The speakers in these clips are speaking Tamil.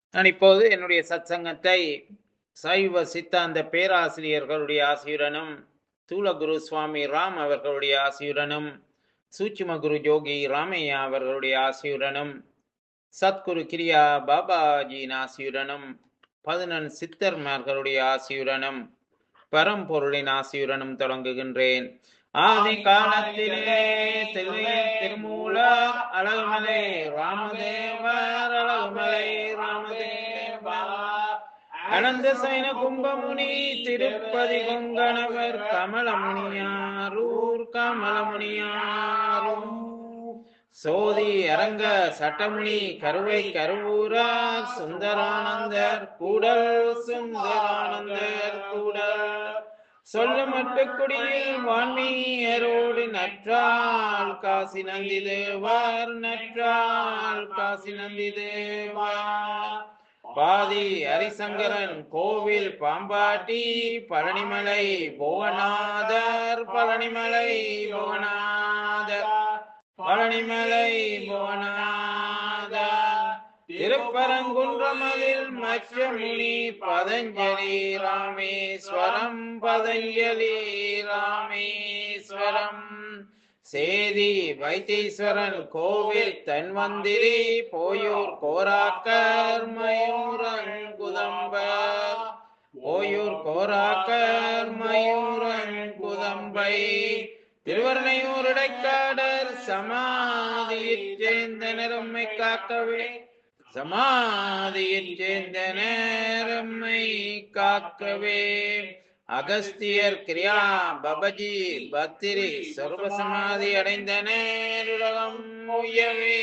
நான் இப்போது என்னுடைய சத்சங்கத்தை சைவ சித்தாந்த பேராசிரியர்களுடைய ஆசியுடனும் தூலகுரு சுவாமி ராம் அவர்களுடைய ஆசியுடனும் சூட்சும குரு ஜோகி ராமையா அவர்களுடைய ஆசியுடனும் சத்குரு கிரியா பாபாஜியின் ஆசியுடனும் பதினெண் சித்தர்மார்களுடைய ஆசியுடனும் பரம்பொருளின் ஆசியுடனும் தொடங்குகின்றேன் ஆதி காலத்திலே தில்லையில் திருமூல அழகுமலை ராமதேவர் அழகுமலை ராமதேவா அனந்த சைன கும்பமுனி திருப்பதி கொங்கணவர் கமலமுனியாரூர் கமலமுனியாரூர் சோதி அரங்க சட்டமுனி கருவை கருவூரார் சுந்தரானந்தர் கூடல் சுந்தரானந்தர் கூடல் சொல்லமட்டு குடியில் வான்மீயரோடு நற்றாள் காசி நந்தி தேவர் நற்றாள் காசி நந்தி தேவர் பாதி ஹரிசங்கரன் கோவில் பாம்பாட்டி பழனிமலை புவனாதர் பழனிமலை புவனாதர் பழனிமலை புவனாதர் திருப்பரங்குன்றமலில் மச்சமுனி பதஞ்சலி ராமேஸ்வரம் பதஞ்சலி ராமேஸ்வரம் சேதி வைத்தீஸ்வரன் கோவில் தன்வந்திரி போயூர் கோராக்கர் மயூரன் குதம்பர் போயூர் கோராக்கர் மயூரன் குதம்பை திருவர்ணையூர் இடைக்காடர் சமாதியில் சேர்ந்த நிறம்மை காக்கவே சமாதியில் சேர்ந்த நேரம்மை காக்கவே அகஸ்தியர் கிரியா பபஜி பத்திரி சர்வசமாதி அடைந்த நேருலகம் உயவே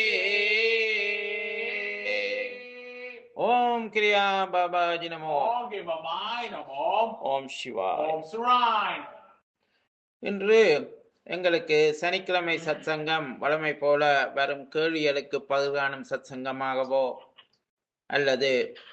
ஓம் கிரியா பாபாஜி நமோ ஓம் கிருபமாய் நமோ ஓம் சிவாய் ஓம் சுராய் இன்று எங்களுக்கு சனிக்கிழமை சத்சங்கம் வழமை போல வரும் கேள்விகளுக்கு பதிலானும் சத்சங்கமாகவோ அல்லது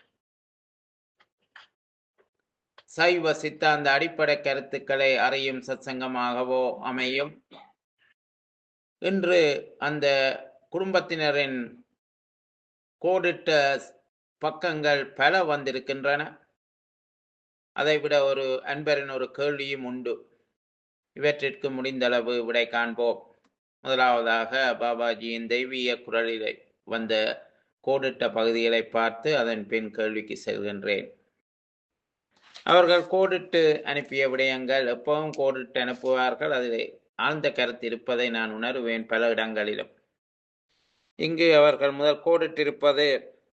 சைவ சித்தாந்த அடிப்படை கருத்துக்களை அறியும் சத்சங்கமாகவோ அமையும் இன்று அந்த குடும்பத்தினரின் கோடிட்ட பக்கங்கள் பல வந்திருக்கின்றன அதைவிட ஒரு அன்பரின் ஒரு கேள்வியும் உண்டு இவற்றிற்கு முடிந்தளவு விடை காண்போம் முதலாவதாக பாபாஜியின் தெய்வீக குரலிலே வந்த கோடிட்ட பகுதிகளை பார்த்து அதன் பின் கேள்விக்கு செல்கின்றேன் அவர்கள் கோடிட்டு அனுப்பிய விடயங்கள் எப்பவும் கோடிட்டு அனுப்புவார்கள் அதில் ஆழ்ந்த கருத்து இருப்பதை நான் உணர்வேன் பல இடங்களிலும் இங்கு அவர்கள் முதல் கோடிட்டிருப்பது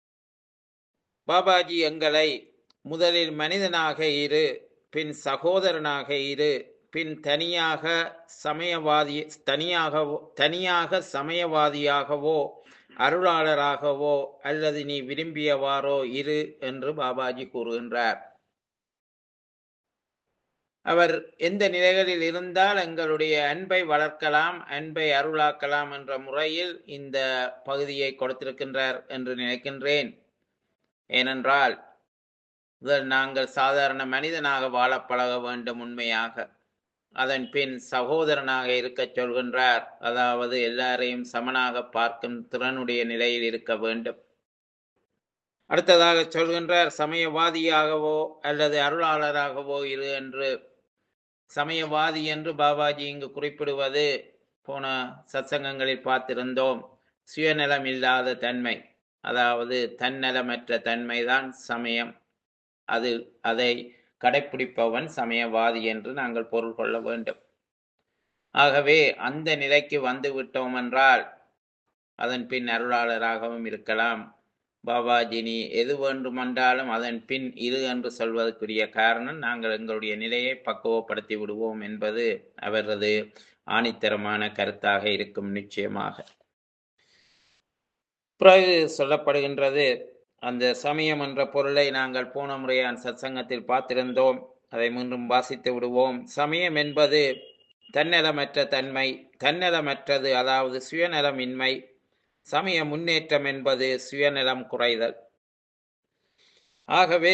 பாபாஜி எங்களை முதலில் மனிதனாக இரு பின் சகோதரனாக இரு பின் தனியாக சமயவாதி தனியாகவோ தனியாக சமயவாதியாகவோ அருளாளராகவோ அல்லது நீ விரும்பியவாறோ இரு என்று பாபாஜி கூறுகின்றார் அவர் எந்த நிலைகளில் இருந்தால் எங்களுடைய அன்பை வளர்க்கலாம் அன்பை அருளாக்கலாம் என்ற முறையில் இந்த பகுதியை கொடுத்திருக்கின்றார் என்று நினைக்கின்றேன் ஏனென்றால் முதல் நாங்கள் சாதாரண மனிதனாக வாழ பழக வேண்டும் உண்மையாக அதன் பின் சகோதரனாக இருக்கச் சொல்கின்றார் அதாவது எல்லாரையும் சமனாக பார்க்கும் திறனுடைய நிலையில் இருக்க வேண்டும் அடுத்ததாக சொல்கின்றார் சமயவாதியாகவோ அல்லது அருளாளராகவோ இரு என்று சமயவாதி என்று பாபாஜி இங்கு குறிப்பிடுவது போன சத்சங்கங்களில் பார்த்திருந்தோம் சுயநலம் இல்லாத தன்மை அதாவது தன்னலமற்ற தன்மைதான் சமயம் அது அதை கடைப்பிடிப்பவன் சமயவாதி என்று நாங்கள் பொருள் கொள்ள வேண்டும் ஆகவே அந்த நிலைக்கு வந்து விட்டோம் என்றால் அதன் பின் அருளாளராகவும் இருக்கலாம் பாபாஜி நீ எது வேண்டுமென்றாலும் அதன் பின் இரு என்று சொல்வதற்குரிய காரணம் நாங்கள் எங்களுடைய நிலையை பக்குவப்படுத்தி விடுவோம் என்பது அவரது ஆணித்தரமான கருத்தாக இருக்கும் நிச்சயமாக பிறகு சொல்லப்படுகின்றது அந்த சமயம் என்ற பொருளை நாங்கள் போன முறையான் சத்சங்கத்தில் பார்த்திருந்தோம் அதை மீண்டும் வாசித்து விடுவோம் சமயம் என்பது தன்னலமற்ற தன்மை தன்னலமற்றது அதாவது சுயநலமின்மை சமய முன்னேற்றம் என்பது சுயநலம் குறைதல் ஆகவே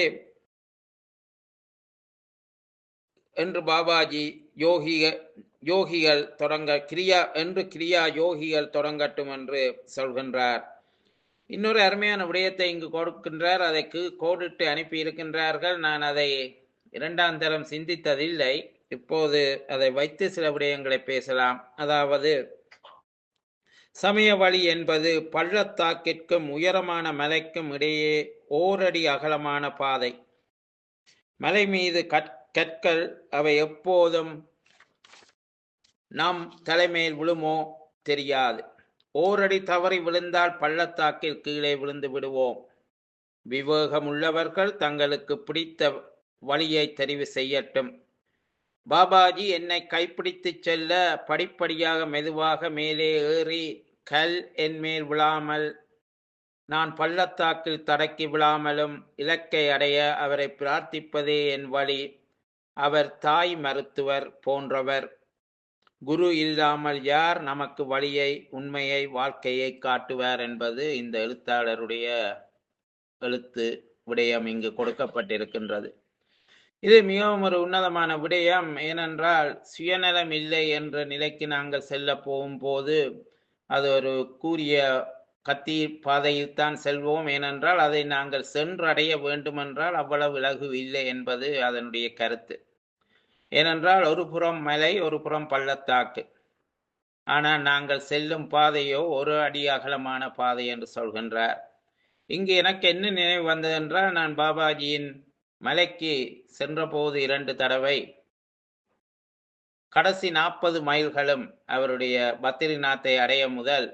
என்று பாபாஜி யோகிக யோகிகள் தொடங்க கிரியா என்று கிரியா யோகிகள் தொடங்கட்டும் என்று சொல்கின்றார் இன்னொரு அருமையான விடயத்தை இங்கு கொடுக்கின்றார் அதற்கு கோடிட்டு அனுப்பி இருக்கின்றார்கள் நான் அதை இரண்டாம் தரம் சிந்தித்ததில்லை இப்போது அதை வைத்து சில விடயங்களை பேசலாம் அதாவது சமய வழி என்பது பள்ளத்தாக்கிற்கும் உயரமான மலைக்கும் இடையே ஓரடி அகலமான பாதை மலை மீது கற்- கற்கள் அவை எப்போதும் நம் தலைமையில் விழுமோ தெரியாது ஓரடி தவறி விழுந்தால் பள்ளத்தாக்கில் கீழே விழுந்து விடுவோம் விவேகமுள்ளவர்கள் தங்களுக்கு பிடித்த வழியை தெரிவு செய்யட்டும் பாபாஜி என்னை கைப்பிடித்துச் செல்ல படிப்படியாக மெதுவாக மேலே ஏறி கல் என் மேல் விழாமல் நான் பள்ளத்தாக்கில் தடக்கி விழாமலும் இலக்கை அடைய அவரை பிரார்த்திப்பதே என் வழி அவர் தாய் மருத்துவர் போன்றவர் குரு இல்லாமல் யார் நமக்கு வழியை உண்மையை வாழ்க்கையை காட்டுவார் என்பது இந்த எழுத்தாளருடைய எழுத்து விடயம் இங்கு கொடுக்கப்பட்டிருக்கின்றது இது மிகவும் ஒரு உன்னதமான விடயம் ஏனென்றால் சுயநலம் இல்லை என்ற நிலைக்கு நாங்கள் செல்ல போகும்போது அது ஒரு கூறிய கத்தி பாதையில் தான் செல்வோம் ஏனென்றால் அதை நாங்கள் சென்றடைய வேண்டுமென்றால் அவ்வளவு இலகு இல்லை என்பது அதனுடைய கருத்து ஏனென்றால் ஒரு புறம் மலை ஒரு புறம் பள்ளத்தாக்கு ஆனால் நாங்கள் செல்லும் பாதையோ ஒரு அடி அகலமான பாதை என்று சொல்கின்றார் இங்கு எனக்கு என்ன நினைவு வந்ததென்றால் நான் பாபாஜியின் மலைக்கு சென்றபோது இரண்டு தடவை கடைசி நாற்பது மைல்களும் அவருடைய பத்ரிநாத்தை அடைய முதல்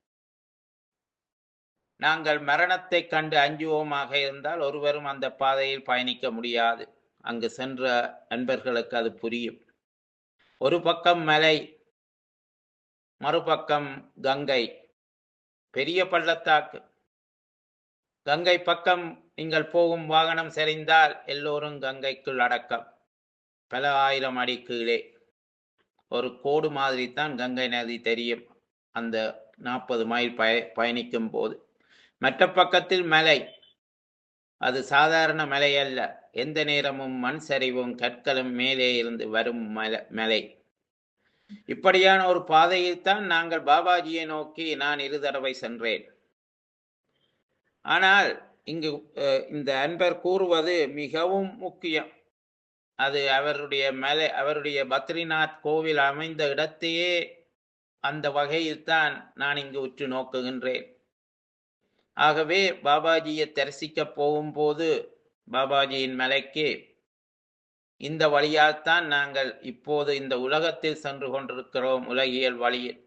நாங்கள் மரணத்தை கண்டு அஞ்சுவோமாக இருந்தால் ஒருவரும் அந்த பாதையில் பயணிக்க முடியாது அங்கு சென்ற நண்பர்களுக்கு அது புரியும் ஒரு பக்கம் மலை மறுபக்கம் கங்கை பெரிய பள்ளத்தாக்கு கங்கை பக்கம் நீங்கள் போகும் வாகனம் சரிந்தால் எல்லோரும் கங்கைக்குள் அடக்கம் பல ஆயிரம் அடி கீழே ஒரு கோடு மாதிரி தான் கங்கை நதி தெரியும் அந்த நாற்பது மைல் பய பயணிக்கும் போது மற்ற பக்கத்தில் மலை அது சாதாரண மலை அல்ல எந்த நேரமும் மண் சரிவும் கற்களும் மேலே இருந்து வரும் மல மலை இப்படியான ஒரு பாதையில் தான் நாங்கள் பாபாஜியை நோக்கி நான் இரு தடவை சென்றேன் ஆனால் இங்கு அஹ், இந்த அன்பர் கூறுவது மிகவும் முக்கியம் அது அவருடைய மலை அவருடைய பத்ரிநாத் கோவில் அமைந்த இடத்தையே அந்த வகையில் தான் நான் இங்கு உற்று நோக்குகின்றேன் ஆகவே பாபாஜியை தரிசிக்க போகும்போது பாபாஜியின் மலைக்கு இந்த வழியால் தான் நாங்கள் இப்போது இந்த உலகத்தில் சென்று கொண்டிருக்கிறோம் உலகியல் வழியில்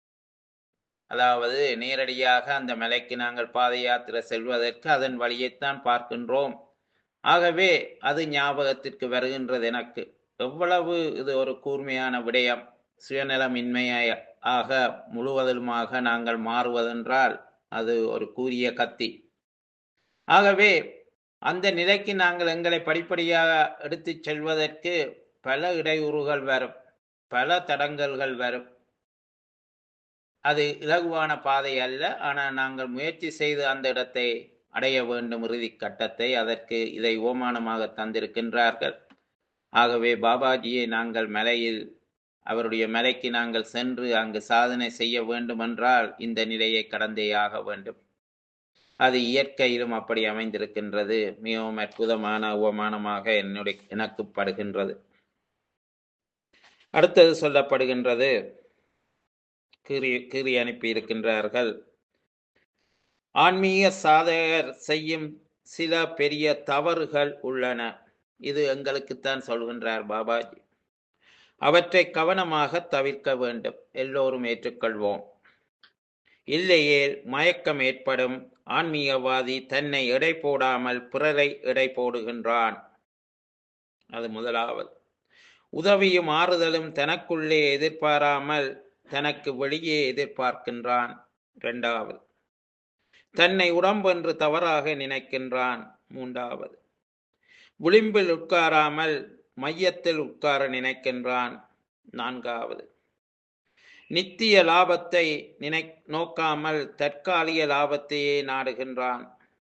அதாவது நேரடியாக அந்த மலைக்கு நாங்கள் பாத யாத்திரை செல்வதற்கு அதன் வழியைத்தான் பார்க்கின்றோம் ஆகவே அது ஞாபகத்திற்கு வருகின்றது எனக்கு எவ்வளவு இது ஒரு கூர்மையான விடயம் சுயநலமின்மையாக முழுவதுமாக நாங்கள் மாறுவதென்றால் அது ஒரு கூரிய கத்தி ஆகவே அந்த நிலைக்கு நாங்கள் எங்களை படிப்படியாக எடுத்துச் செல்வதற்கு பல இடையூறுகள் வரும் பல தடங்கல்கள் வரும் அது இலகுவான பாதை அல்ல ஆனால் நாங்கள் முயற்சி செய்து அந்த இடத்தை அடைய வேண்டும் இறுதி கட்டத்தை அதற்கு இதை ஓமானமாக தந்திருக்கின்றார்கள் ஆகவே பாபாஜியை நாங்கள் மலையில் அவருடைய மலைக்கு நாங்கள் சென்று அங்கு சாதனை செய்ய வேண்டுமென்றால் இந்த நிலையை கடந்தே ஆக வேண்டும் அது இயற்கையிலும் அப்படி அமைந்திருக்கின்றது மிகவும் அற்புதமான உவமானமாக என்னுடைய எனக்கு படுகின்றது அடுத்தது சொல்லப்படுகின்றது கீறி கீறி அனுப்பி இருக்கின்றார்கள் ஆன்மீக சாதகர் செய்யும் சில பெரிய தவறுகள் உள்ளன இது எங்களுக்குத்தான் சொல்கின்றார் பாபாஜி அவற்றை கவனமாக தவிர்க்க வேண்டும் எல்லோரும் ஏற்றுக்கொள்வோம் இல்லையேல் மயக்கம் ஏற்படும் ஆன்மீகவாதி தன்னை எடை போடாமல் பிறரை எடை போடுகின்றான் அது முதலாவது உதவியும் ஆறுதலும் தனக்குள்ளே எதிர்பாராமல் தனக்கு வெளியே எதிர்பார்க்கின்றான் இரண்டாவது தன்னை உடம்பென்று தவறாக நினைக்கின்றான் மூன்றாவது விளிம்பில் உட்காராமல் மையத்தில் உட்கார நினைக்கின்றான் நான்காவது நித்திய லாபத்தை நினை நோக்காமல் தற்காலிக லாபத்தையே நாடுகின்றான்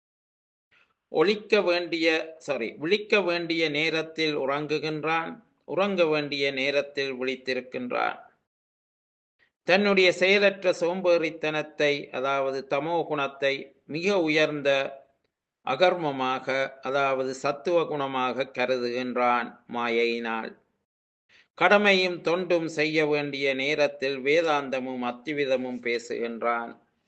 ஒழிக்க வேண்டிய சாரி விழிக்க வேண்டிய நேரத்தில் உறங்குகின்றான் உறங்க வேண்டிய நேரத்தில் விழித்திருக்கின்றான் தன்னுடைய செயலற்ற சோம்பேறித்தனத்தை அதாவது தமோ குணத்தை மிக உயர்ந்த அகர்மமாக அதாவது சத்துவ குணமாக கருதுகின்றான் மாயையினால் கடமையும் தொண்டும் செய்ய வேண்டிய நேரத்தில் வேதாந்தமும் அத்திவிதமும் பேசுகின்றான்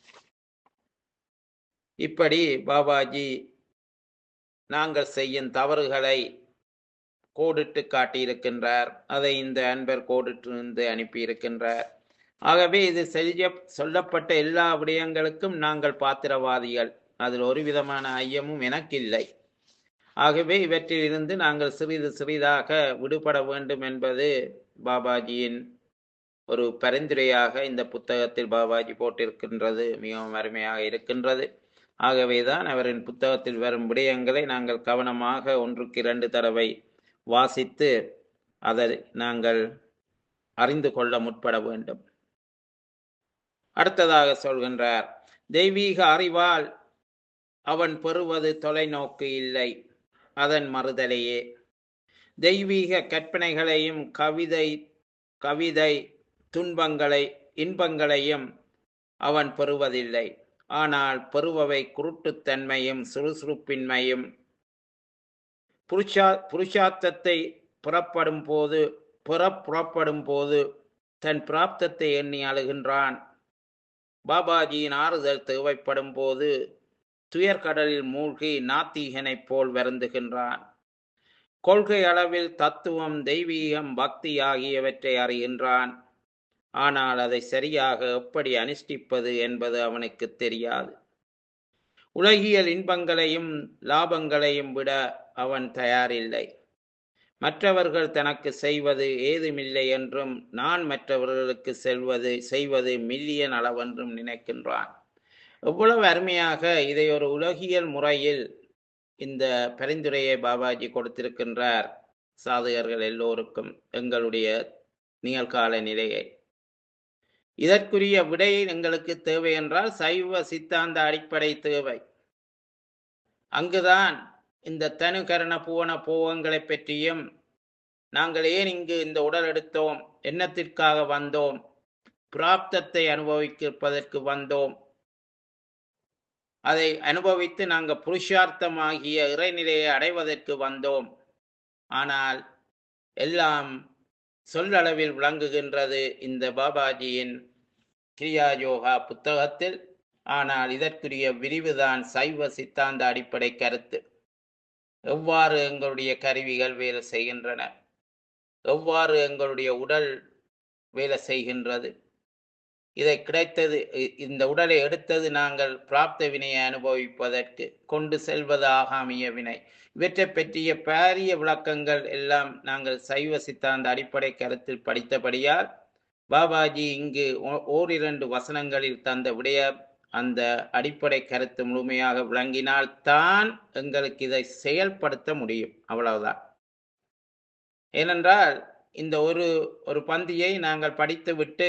இப்படி பாபாஜி நாங்கள் செய்யும் தவறுகளை கோடிட்டு காட்டியிருக்கின்றார் அதை இந்த அன்பர் கோடிட்டிருந்து அனுப்பியிருக்கின்றார் ஆகவே இது செய்ய சொல்லப்பட்ட எல்லா விடயங்களுக்கும் நாங்கள் பாத்திரவாதிகள் அதில் ஒரு விதமான ஐயமும் எனக்கில்லை ஆகவே இவற்றிலிருந்து நாங்கள் சிறிது சிறிதாக விடுபட வேண்டும் என்பது பாபாஜியின் ஒரு பரிந்துரையாக இந்த புத்தகத்தில் பாபாஜி போட்டிருக்கின்றது மிகவும் அருமையாக இருக்கின்றது ஆகவேதான் அவரின் புத்தகத்தில் வரும் விடயங்களை நாங்கள் கவனமாக ஒன்றுக்கு இரண்டு தடவை வாசித்து அதை நாங்கள் அறிந்து கொள்ள முற்பட வேண்டும் அடுத்ததாக சொல்கின்றார் தெய்வீக அறிவால் அவன் பெறுவது தொலைநோக்கு இல்லை அதன் மறுதலையே தெய்வீக கற்பனைகளையும் கவிதை கவிதை துன்பங்களை இன்பங்களையும் அவன் பெறுவதில்லை ஆனால் பெறுபவை குருட்டுத்தன்மையும் சுறுசுறுப்பின்மையும் புருஷா புருஷார்த்தத்தை புறப்படும் போது புற புறப்படும் போது தன் பிராப்தத்தை எண்ணி அழுகின்றான் பாபாஜியின் ஆறுதல் தேவைப்படும் போது துயர்கடலில் மூழ்கி நாத்தீகனைப் போல் வருந்துகின்றான் கொள்கை அளவில் தத்துவம் தெய்வீகம் பக்தி ஆகியவற்றை அறிகின்றான் ஆனால் அதை சரியாக எப்படி அனுஷ்டிப்பது என்பது அவனுக்கு தெரியாது உலகியல் இன்பங்களையும் லாபங்களையும் விட அவன் தயாரில்லை மற்றவர்கள் தனக்கு செய்வது ஏதுமில்லை என்றும் நான் மற்றவர்களுக்கு செல்வது செய்வது மில்லியன் அளவென்றும் நினைக்கின்றான் எவ்வளவு அருமையாக இதை ஒரு உலகியல் முறையில் இந்த பரிந்துரையை பாபாஜி கொடுத்திருக்கின்றார் சாதகர்கள் எல்லோருக்கும் எங்களுடைய நிகழ்கால நிலையை இதற்குரிய விடை எங்களுக்கு தேவை என்றால் சைவ சித்தாந்த அடிப்படை தேவை அங்குதான் இந்த தனுகரண புவன போகங்களை பற்றியும் நாங்கள் ஏன் இங்கு இந்த உடல் எடுத்தோம் என்னத்திற்காக வந்தோம் பிராப்தத்தை அனுபவிப்பதற்கு வந்தோம் அதை அனுபவித்து நாங்கள் புருஷார்த்தமாகிய இறைநிலையை அடைவதற்கு வந்தோம் ஆனால் எல்லாம் சொல்லளவில் விளங்குகின்றது இந்த பாபாஜியின் கிரியா யோகா புத்தகத்தில் ஆனால் இதற்குரிய விரிவுதான் சைவ சித்தாந்த அடிப்படை கருத்து எவ்வாறு எங்களுடைய கருவிகள் வேலை செய்கின்றன எவ்வாறு எங்களுடைய உடல் வேலை செய்கின்றது இதை கிடைத்தது இ- இந்த உடலை எடுத்தது நாங்கள் பிராப்த வினையை அனுபவிப்பதற்கு கொண்டு செல்வது ஆகாமிய வினை இவற்றை பற்றிய பாரிய விளக்கங்கள் எல்லாம் நாங்கள் சைவ சித்தாந்த அடிப்படை கருத்தில் படித்தபடியால் பாபாஜி இங்கு ஓ- ஓரிரண்டு வசனங்களில் தந்த விடைய அந்த அடிப்படை கருத்து முழுமையாக விளங்கினால் தான் எங்களுக்கு இதை செயல்படுத்த முடியும் அவ்வளவுதான் ஏனென்றால் இந்த ஒரு ஒரு பந்தியை நாங்கள் படித்துவிட்டு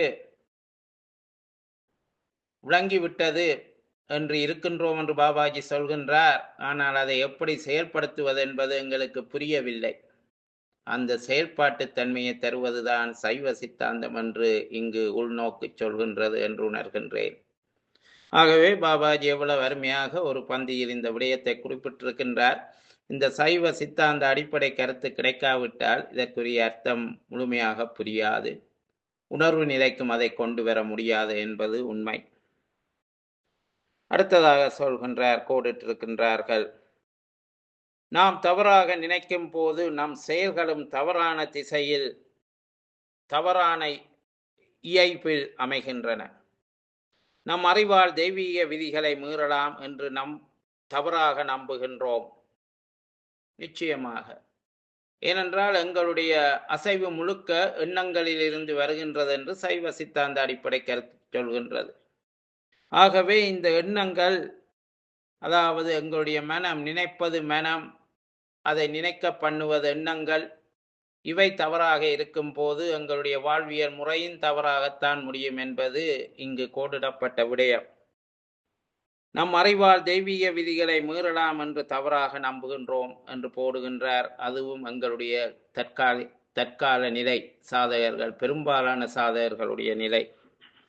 விளங்கிவிட்டது என்று இருக்கின்றோம் என்று பாபாஜி சொல்கின்றார் ஆனால் அதை எப்படி செயல்படுத்துவது என்பது எங்களுக்கு புரியவில்லை அந்த செயல்பாட்டு தன்மையை தருவதுதான் சைவ சித்தாந்தம் என்று இங்கு உள்நோக்கி சொல்கின்றது என்று உணர்கின்றேன் ஆகவே பாபாஜி எவ்வளவு அருமையாக ஒரு பந்தியில் இந்த விடயத்தை குறிப்பிட்டிருக்கின்றார் இந்த சைவ சித்தாந்த அடிப்படை கருத்து கிடைக்காவிட்டால் இதற்குரிய அர்த்தம் முழுமையாக புரியாது உணர்வு நிலைக்கும் அதை கொண்டு வர முடியாது என்பது உண்மை அடுத்ததாக சொல்கின்றார் கோடிட்டிருக்கின்றார்கள் நாம் தவறாக நினைக்கும் போது நம் செயல்களும் தவறான திசையில் தவறான இயைபில் அமைகின்றன நம் அறிவால் தெய்வீக விதிகளை மீறலாம் என்று நம் தவறாக நம்புகின்றோம் நிச்சயமாக ஏனென்றால் எங்களுடைய அசைவு முழுக்க எண்ணங்களில் இருந்து வருகின்றது என்று சைவ சித்தாந்த அடிப்படை கருத்து சொல்கின்றது ஆகவே இந்த எண்ணங்கள் அதாவது எங்களுடைய மனம் நினைப்பது மனம் அதை நினைக்க பண்ணுவது எண்ணங்கள் இவை தவறாக இருக்கும் போது எங்களுடைய வாழ்வியல் முறையும் தவறாகத்தான் முடியும் என்பது இங்கு கோடிடப்பட்ட விடயம் நம் அறிவால் தெய்வீக விதிகளை மீறலாம் என்று தவறாக நம்புகின்றோம் என்று போடுகின்றார் அதுவும் எங்களுடைய தற்கால தற்கால நிலை சாதகர்கள் பெரும்பாலான சாதகர்களுடைய நிலை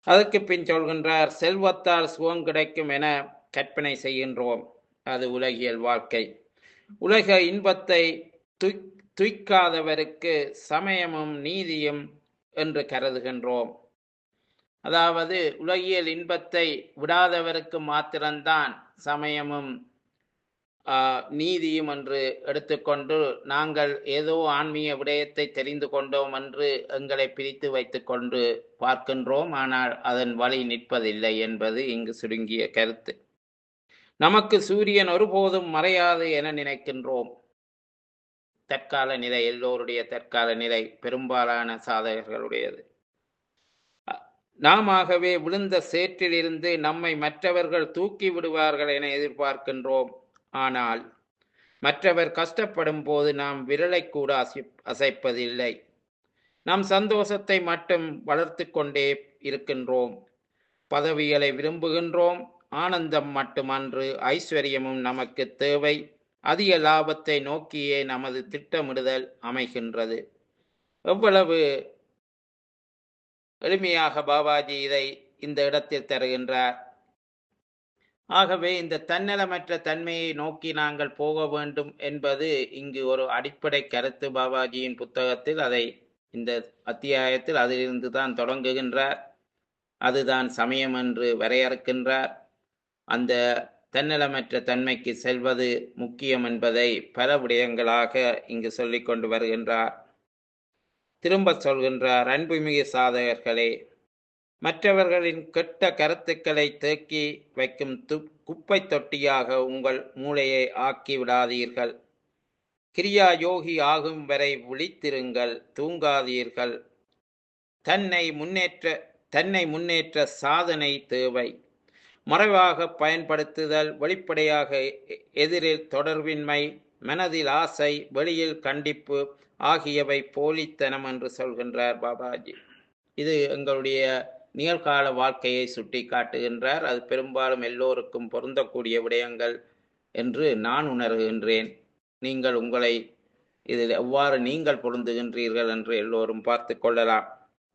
அதற்கு பின் சொல்கின்றார் செல்வத்தால் சுகம் கிடைக்கும் என கற்பனை செய்கின்றோம் அது உலகியல் வாழ்க்கை உலக இன்பத்தை துய்- துய்க்காதவருக்கு சமயமும் நீதியும் என்று கருதுகின்றோம் அதாவது உலகியல் இன்பத்தை விடாதவருக்கு மாத்திரம்தான் சமயமும் ஆ, நீதியும் என்று எடுத்துக்கொண்டு நாங்கள் ஏதோ ஆன்மீக விடயத்தை தெரிந்து கொண்டோம் என்று எங்களை பிரித்து வைத்துக்கொண்டு பார்க்கின்றோம் ஆனால் அதன் வழி நிற்பதில்லை என்பது இங்கு சுருங்கிய கருத்து நமக்கு சூரியன் ஒருபோதும் மறையாது என நினைக்கின்றோம் தற்கால நிலை எல்லோருடைய தற்கால நிலை பெரும்பாலான சாதகர்களுடையது நாமாகவே விழுந்த சேற்றிலிருந்து நம்மை மற்றவர்கள் தூக்கி விடுவார்கள் என எதிர்பார்க்கின்றோம் ஆனால் மற்றவர் கஷ்டப்படும் போது நாம் விரலை கூட அசை அசைப்பதில்லை நம் சந்தோஷத்தை மட்டும் வளர்த்து கொண்டே இருக்கின்றோம் பதவிகளை விரும்புகின்றோம் ஆனந்தம் மட்டுமன்று ஐஸ்வர்யமும் நமக்கு தேவை அதிக லாபத்தை நோக்கியே நமது திட்டமிடுதல் அமைகின்றது எவ்வளவு எளிமையாக பாபாஜி இதை இந்த இடத்தில் தருகின்றார் ஆகவே இந்த தன்னலமற்ற தன்மையை நோக்கி நாங்கள் போக வேண்டும் என்பது இங்கு ஒரு அடிப்படை கருத்து பாபாஜியின் புத்தகத்தில் அதை இந்த அத்தியாயத்தில் அதிலிருந்து தான் தொடங்குகின்றார் அதுதான் சமயம் என்று வரையறுக்கின்றார் அந்த தன்னலமற்ற தன்மைக்கு செல்வது முக்கியம் என்பதை பல விடயங்களாக இங்கு சொல்லிக் கொண்டு வருகின்றார் திரும்ப சொல்கின்றார் அன்புமிகு சாதகர்களே மற்றவர்களின் கெட்ட கருத்துக்களை தேக்கி வைக்கும் து குப்பை தொட்டியாக உங்கள் மூளையை ஆக்கி விடாதீர்கள் கிரியா யோகி ஆகும் வரை விழித்திருங்கள் தூங்காதீர்கள் தன்னை முன்னேற்ற தன்னை முன்னேற்ற சாதனை தேவை மறைவாக பயன்படுத்துதல் வெளிப்படையாக எ- எதிரில் தொடர்பின்மை மனதில் ஆசை வெளியில் கண்டிப்பு ஆகியவை போலித்தனம் என்று சொல்கின்றார் பாபாஜி இது எங்களுடைய நிகழ்கால வாழ்க்கையை சுட்டி காட்டுகின்றார் அது பெரும்பாலும் எல்லோருக்கும் பொருந்தக்கூடிய விடயங்கள் என்று நான் உணர்கின்றேன் நீங்கள் உங்களை இதில் எவ்வாறு நீங்கள் பொருந்துகின்றீர்கள் என்று எல்லோரும் பார்த்து கொள்ளலாம்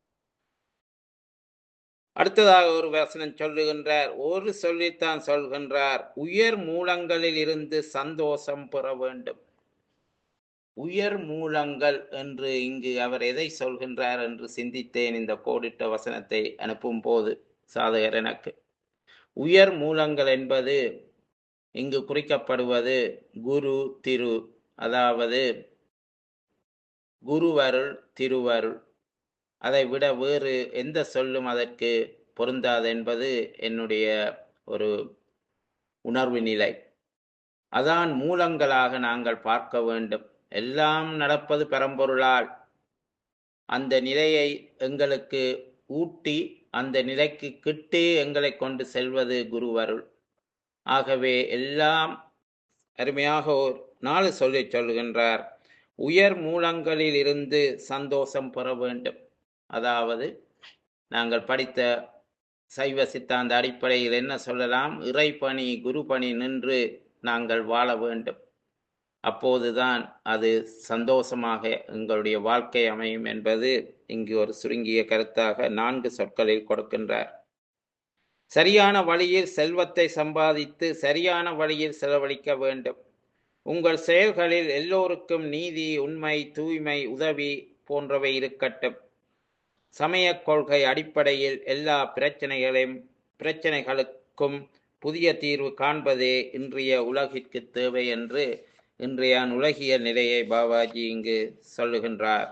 அடுத்ததாக ஒரு வசனம் சொல்லுகின்றார் ஒரு சொல்லித்தான் சொல்கின்றார் உயர் மூலங்களில் இருந்து சந்தோஷம் பெற வேண்டும் உயர் மூலங்கள் என்று இங்கு அவர் எதை சொல்கின்றார் என்று சிந்தித்தேன் இந்த கோடிட்ட வசனத்தை அனுப்பும் போது சாதகர் எனக்கு உயர் மூலங்கள் என்பது இங்கு குறிக்கப்படுவது குரு திரு அதாவது குருவருள் திருவருள் அதை விட வேறு எந்த சொல்லும் அதற்கு பொருந்தாது என்பது என்னுடைய ஒரு உணர்வு நிலை அதான் மூலங்களாக நாங்கள் பார்க்க வேண்டும் எல்லாம் நடப்பது பரம்பொருளால் அந்த நிலையை எங்களுக்கு ஊட்டி அந்த நிலைக்கு கிட்டே எங்களை கொண்டு செல்வது குருவருள் ஆகவே எல்லாம் அருமையாக ஒரு நாலு சொல்லி சொல்கின்றார் உயர் மூலங்களில் இருந்து சந்தோஷம் பெற வேண்டும் அதாவது நாங்கள் படித்த சைவ சித்தாந்த அடிப்படையில் என்ன சொல்லலாம் இறைப்பணி குருபணி நின்று நாங்கள் வாழ வேண்டும் அப்போதுதான் அது சந்தோஷமாக எங்களுடைய வாழ்க்கை அமையும் என்பது இங்கு ஒரு சுருங்கிய கருத்தாக நான்கு சொற்களில் கொடுக்கின்றார் சரியான வழியில் செல்வத்தை சம்பாதித்து சரியான வழியில் செலவழிக்க வேண்டும் உங்கள் செயல்களில் எல்லோருக்கும் நீதி உண்மை தூய்மை உதவி போன்றவை இருக்கட்டும் சமய கொள்கை அடிப்படையில் எல்லா பிரச்சனைகளையும் பிரச்சனைகளுக்கும் புதிய தீர்வு காண்பதே இன்றைய உலகிற்கு தேவை என்று இன்றைய உலகிய நிலையை பாபாஜி இங்கு சொல்லுகின்றார்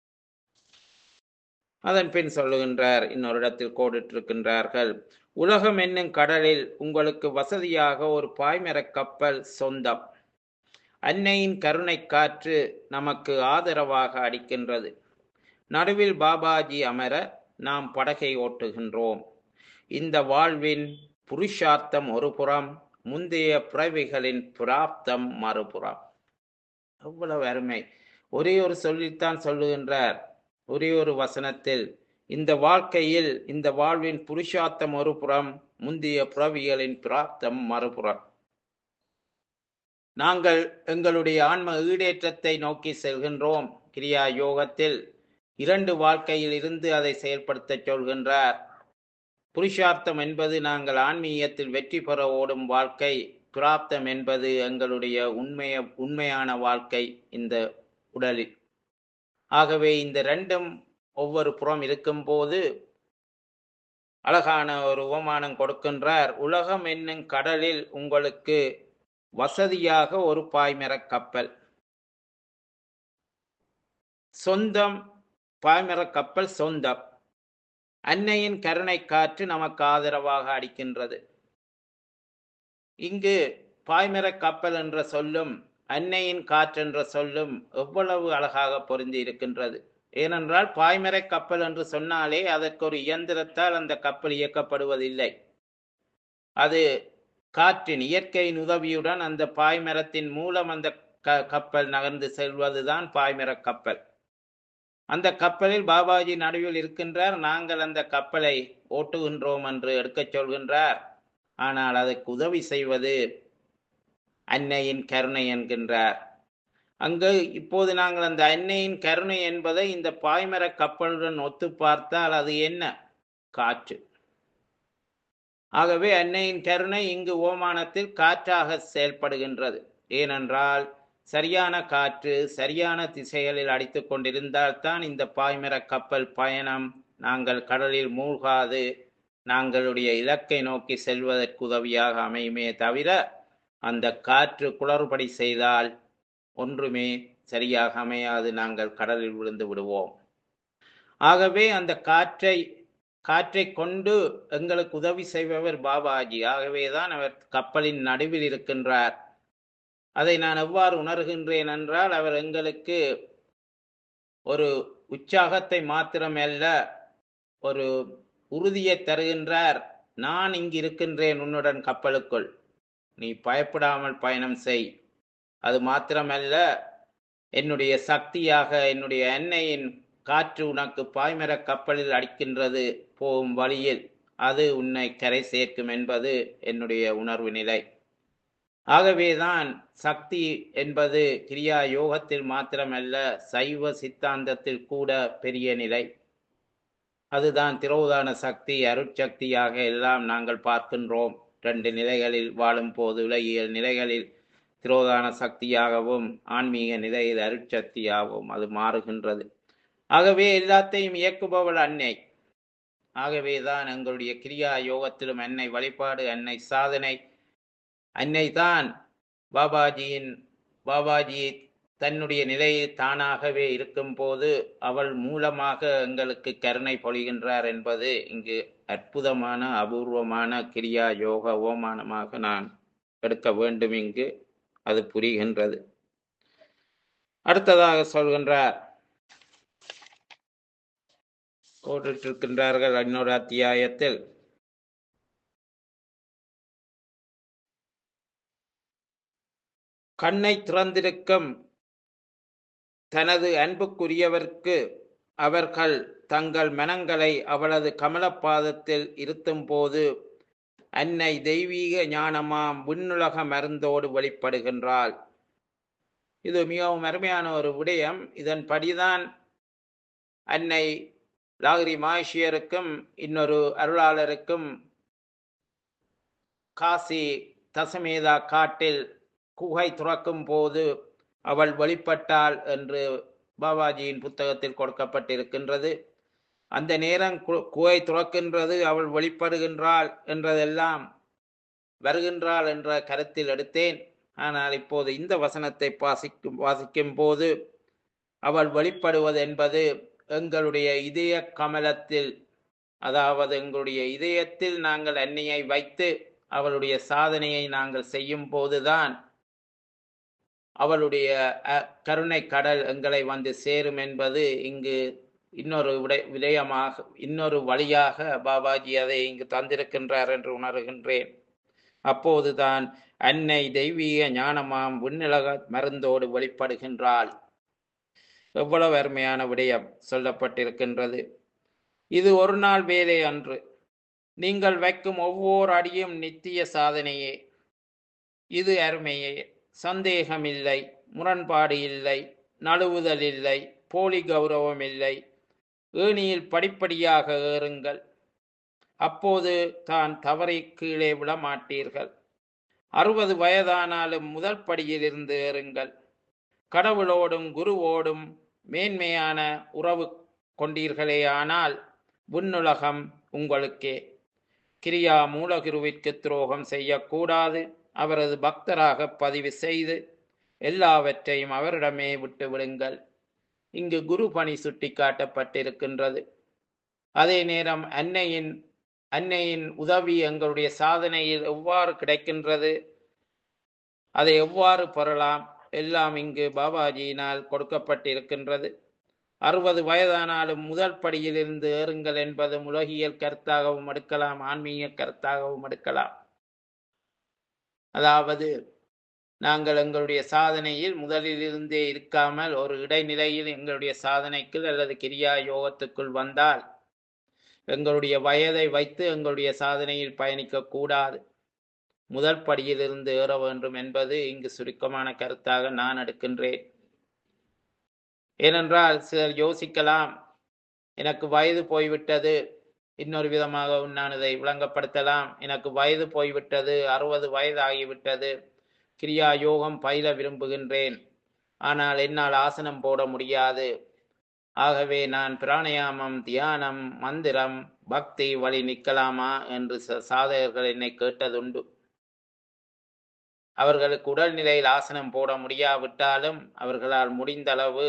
அதன் பின் சொல்லுகின்றார் இன்னொரு இடத்தில் கோடிட்டிருக்கின்றார்கள் உலகம் என்னும் கடலில் உங்களுக்கு வசதியாக ஒரு பாய்மரக் கப்பல் சொந்தம் அன்னையின் கருணை காற்று நமக்கு ஆதரவாக அடிக்கின்றது நடுவில் பாபாஜி அமர நாம் படகை ஓட்டுகின்றோம் இந்த வாழ்வின் புருஷார்த்தம் ஒரு புறம் முந்தைய பிறவிகளின் பிராப்தம் மறுபுறம் எவ்வளவு அருமை ஒரே ஒரு சொல்லித்தான் சொல்லுகின்றார் ஒரே ஒரு வசனத்தில் இந்த வாழ்க்கையில் இந்த வாழ்வின் புருஷார்த்தம் ஒரு புறம் முந்தைய பிறவிகளின் பிராப்தம் மறுபுறம் நாங்கள் எங்களுடைய ஆன்ம ஈடேற்றத்தை நோக்கி செல்கின்றோம் கிரியா யோகத்தில் இரண்டு வாழ்க்கையில் இருந்து அதை செயல்படுத்த சொல்கின்றார் புருஷார்த்தம் என்பது நாங்கள் ஆன்மீகத்தில் வெற்றி பெற ஓடும் வாழ்க்கை பிராப்தம் என்பது எங்களுடைய உண்மைய உண்மையான வாழ்க்கை இந்த உடலில் ஆகவே இந்த ரெண்டும் ஒவ்வொரு புறம் இருக்கும்போது அழகான ஒரு உபமானம் கொடுக்கின்றார் உலகம் என்னும் கடலில் உங்களுக்கு வசதியாக ஒரு பாய்மரக் கப்பல் சொந்தம் பாய்மரக் கப்பல் சொந்தம் அன்னையின் கருணை காற்று நமக்கு ஆதரவாக அடிக்கின்றது இங்கு பாய்மரக் கப்பல் என்ற சொல்லும் அன்னையின் காற்று என்ற சொல்லும் எவ்வளவு அழகாக பொருந்தி இருக்கின்றது ஏனென்றால் பாய்மரக் கப்பல் என்று சொன்னாலே அதற்கு ஒரு இயந்திரத்தால் அந்த கப்பல் இயக்கப்படுவதில்லை அது காற்றின் இயற்கையின் உதவியுடன் அந்த பாய்மரத்தின் மூலம் அந்த க கப்பல் நகர்ந்து செல்வதுதான் பாய்மரக் கப்பல் அந்த கப்பலில் பாபாஜி நடுவில் இருக்கின்றார் நாங்கள் அந்த கப்பலை ஓட்டுகின்றோம் என்று எடுக்கச் சொல்கின்றார் ஆனால் அதற்கு உதவி செய்வது அன்னையின் கருணை என்கின்றார் அங்கு இப்போது நாங்கள் அந்த அன்னையின் கருணை என்பதை இந்த பாய்மர கப்பலுடன் ஒத்து பார்த்தால் அது என்ன காற்று ஆகவே அன்னையின் கருணை இங்கு ஓமானத்தில் காற்றாக செயல்படுகின்றது ஏனென்றால் சரியான காற்று சரியான திசைகளில் அடித்துக் கொண்டிருந்தால் தான் இந்த பாய்மர கப்பல் பயணம் நாங்கள் கடலில் மூழ்காது நாங்களுடைய இலக்கை நோக்கி செல்வதற்கு உதவியாக அமையுமே தவிர அந்த காற்று குளறுபடி செய்தால் ஒன்றுமே சரியாக அமையாது நாங்கள் கடலில் விழுந்து விடுவோம் ஆகவே அந்த காற்றை காற்றை கொண்டு எங்களுக்கு உதவி செய்பவர் பாபாஜி ஆகவேதான் அவர் கப்பலின் நடுவில் இருக்கின்றார் அதை நான் எவ்வாறு உணர்கின்றேன் என்றால் அவர் எங்களுக்கு ஒரு உற்சாகத்தை மாத்திரமல்ல ஒரு உறுதியை தருகின்றார் நான் இங்கு இருக்கின்றேன் உன்னுடன் கப்பலுக்குள் நீ பயப்படாமல் பயணம் செய் அது மாத்திரமல்ல என்னுடைய சக்தியாக என்னுடைய எண்ணெயின் காற்று உனக்கு பாய்மர கப்பலில் அடிக்கின்றது போகும் வழியில் அது உன்னை கரை சேர்க்கும் என்பது என்னுடைய உணர்வு நிலை ஆகவேதான் சக்தி என்பது கிரியா யோகத்தில் மாத்திரமல்ல சைவ சித்தாந்தத்தில் கூட பெரிய நிலை அதுதான் திரோதான சக்தி அருட்சக்தியாக எல்லாம் நாங்கள் பார்க்கின்றோம் ரெண்டு நிலைகளில் வாழும் போது உலகியல் நிலைகளில் திரோதான சக்தியாகவும் ஆன்மீக நிலையில் அருட்சக்தியாகவும் அது மாறுகின்றது ஆகவே எல்லாத்தையும் இயக்குபவள் அன்னை ஆகவேதான் எங்களுடைய கிரியா யோகத்திலும் அன்னை வழிபாடு அன்னை சாதனை அன்னை தான் பாபாஜியின் பாபாஜி தன்னுடைய நிலையில் தானாகவே இருக்கும்போது அவள் மூலமாக எங்களுக்கு கருணை பொழிகின்றார் என்பது இங்கு அற்புதமான அபூர்வமான கிரியா யோக ஓமானமாக நான் எடுக்க வேண்டும் இங்கு அது புரிகின்றது அடுத்ததாக சொல்கின்றார் கோடிட்டிருக்கின்றார்கள் இன்னொரு அத்தியாயத்தில் கண்ணை திறந்திருக்கும் தனது அன்புக்குரியவர்க்கு அவர்கள் தங்கள் மனங்களை அவளது கமலப்பாதத்தில் இருத்தும் போது அன்னை தெய்வீக ஞானமாம் விண்ணுலக மருந்தோடு வெளிப்படுகின்றாள் இது மிகவும் அருமையான ஒரு விடயம் இதன்படிதான் அன்னை லாகிரி மாஷியருக்கும் இன்னொரு அருளாளருக்கும் காசி தசமேதா காட்டில் குகை துறக்கும் போது அவள் வெளிப்பட்டாள் என்று பாபாஜியின் புத்தகத்தில் கொடுக்கப்பட்டிருக்கின்றது அந்த நேரம் கு- குகை துறக்கின்றது அவள் வெளிப்படுகின்றாள் என்றதெல்லாம் வருகின்றாள் என்ற கருத்தில் எடுத்தேன் ஆனால் இப்போது இந்த வசனத்தை வாசிக்கும் வாசிக்கும் போது அவள் வெளிப்படுவது என்பது எங்களுடைய இதய கமலத்தில் அதாவது எங்களுடைய இதயத்தில் நாங்கள் அன்னையை வைத்து அவளுடைய சாதனையை நாங்கள் செய்யும் போதுதான் அவளுடைய அஹ், கருணை கடல் எங்களை வந்து சேரும் என்பது இங்கு இன்னொரு விடை விடயமாக இன்னொரு வழியாக பாபாஜி அதை இங்கு தந்திருக்கின்றார் என்று உணர்கின்றேன் அப்போதுதான் அன்னை தெய்வீக ஞானமாம் விண்ணுலக மருந்தோடு வெளிப்படுகின்றாள் எவ்வளவு அருமையான விடயம் சொல்லப்பட்டிருக்கின்றது இது ஒரு நாள் வேலை அன்று நீங்கள் வைக்கும் ஒவ்வொரு அடியும் நித்திய சாதனையே இது அருமையே சந்தேகமில்லை முரண்பாடு இல்லை நழுவுதல் இல்லை போலி கௌரவம் இல்லை ஏணியில் படிப்படியாக ஏறுங்கள் அப்போது தான் தவறி கீழே விழ மாட்டீர்கள் அறுபது வயதானாலும் முதல் படியிலிருந்து ஏறுங்கள் கடவுளோடும் குருவோடும் மேன்மையான உறவு கொண்டீர்களேயானால் விண்ணுலகம் உங்களுக்கே கிரியா மூலகுருவிற்கு துரோகம் செய்யக்கூடாது அவரது பக்தராக பதிவு செய்து எல்லாவற்றையும் அவரிடமே விட்டு விடுங்கள் இங்கு குரு பணி சுட்டிக்காட்டப்பட்டிருக்கின்றது அதே நேரம் அன்னையின் அன்னையின் உதவி எங்களுடைய சாதனையில் எவ்வாறு கிடைக்கின்றது அதை எவ்வாறு பெறலாம் எல்லாம் இங்கு பாபாஜியினால் கொடுக்கப்பட்டிருக்கின்றது அறுபது வயதானாலும் முதல் படியிலிருந்து ஏறுங்கள் என்பது உலகியல் கருத்தாகவும் எடுக்கலாம் ஆன்மீக கருத்தாகவும் எடுக்கலாம் அதாவது நாங்கள் எங்களுடைய சாதனையில் முதலில் இருந்தே இருக்காமல் ஒரு இடைநிலையில் எங்களுடைய சாதனைக்குள் அல்லது கிரியா யோகத்துக்குள் வந்தால் எங்களுடைய வயதை வைத்து எங்களுடைய சாதனையில் பயணிக்க கூடாது முதல் படியிலிருந்து ஏற வேண்டும் என்பது இங்கு சுருக்கமான கருத்தாக நான் எடுக்கின்றேன் ஏனென்றால் சிலர் யோசிக்கலாம் எனக்கு வயது போய்விட்டது இன்னொரு விதமாக நான் இதை விளங்கப்படுத்தலாம் எனக்கு வயது போய்விட்டது அறுபது வயது ஆகிவிட்டது கிரியா யோகம் பயில விரும்புகின்றேன் ஆனால் என்னால் ஆசனம் போட முடியாது ஆகவே நான் பிராணயாமம் தியானம் மந்திரம் பக்தி வழி நிற்கலாமா என்று ச- சாதகர்கள் என்னை கேட்டதுண்டு அவர்களுக்கு உடல்நிலையில் ஆசனம் போட முடியாவிட்டாலும் அவர்களால் முடிந்த அளவு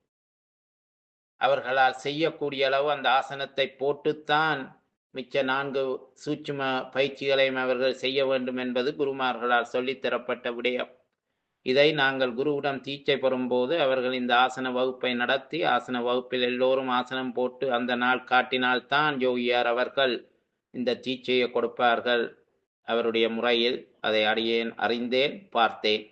அவர்களால் செய்யக்கூடிய அளவு அந்த ஆசனத்தை போட்டுத்தான் மிச்ச நான்கு சூட்சும பயிற்சிகளையும் அவர்கள் செய்ய வேண்டும் என்பது குருமார்களால் சொல்லித்தரப்பட்ட விடயம் இதை நாங்கள் குருவிடம் தீட்சை பெறும்போது அவர்கள் இந்த ஆசன வகுப்பை நடத்தி ஆசன வகுப்பில் எல்லோரும் ஆசனம் போட்டு அந்த நாள் காட்டினால்தான் யோகியார் அவர்கள் இந்த தீட்சையை கொடுப்பார்கள் அவருடைய முறையில் அதை அறியேன் அறிந்தேன் பார்த்தேன்